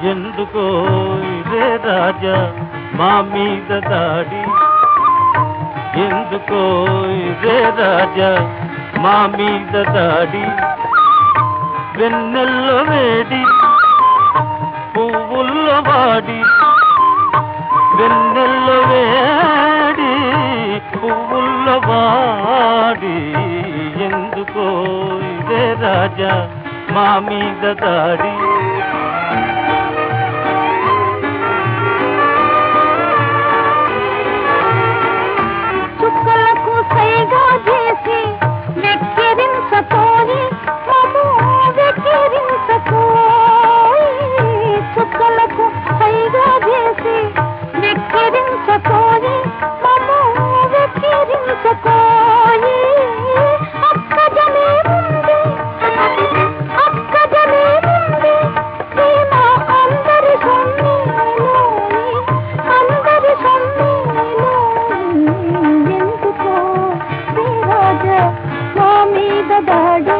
ఎందుకో ఇదే రాజా మా మీద దాడి ఎందుకో ఇదే రాజా మా మీద దాడి వెన్నెల్లో వేడి పువ్వుల్లో వాడి వెన్నెల్లో వేడి పువ్వుల్లో వాడి ఎందుకో ఇదే రాజా మా మీద దాడి చుక్కలకు సైగా చేసి వెక్కిరించకోని మము వెక్కిరించకోయి చుక్కలకు సైగా చేసి వెక్కిరించకోని మము వెక్కిరించకోయి అక్కజనే ఉంది అక్కజనే ఉంది ప్రేమ అందరి సొమ్మేలోని అందరి సొమ్మేలోని ఎందుకో శ్రీరాజ మా మీద దాడి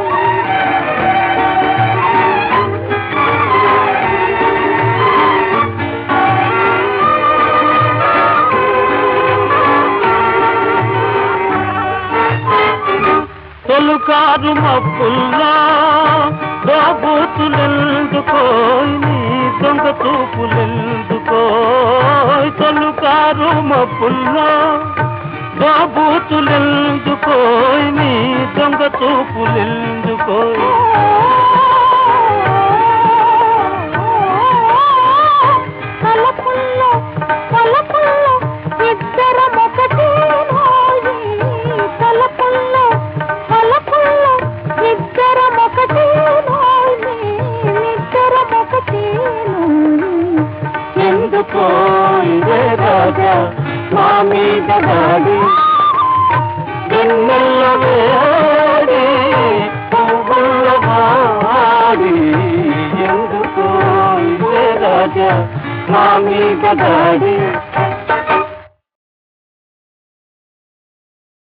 తొలుకారు మబ్బుల్లో బాబూతులెందుకోయ్ నీ దొంగ చూపులెందుకోయ్ తొలుకారు మబ్బుల్లో బాబూతులెందుకోయ్ నీ దొంగ చూపులెందుకోయ్ తలపుల్లో తలపుల్లో ఇద్దరం ఒకటే నోయి తలపుల్లో తలపుల్లో ఇద్దరం ఒకటే నోయి ఇద్దరం ఒకటే నోయి ఎందుకో ఇదే రాజా మా మీద దాడి వెన్నెల్ల వేడి పువ్వుల వాడి ఎందుకో ఇదే రాజా మా మీద దాడి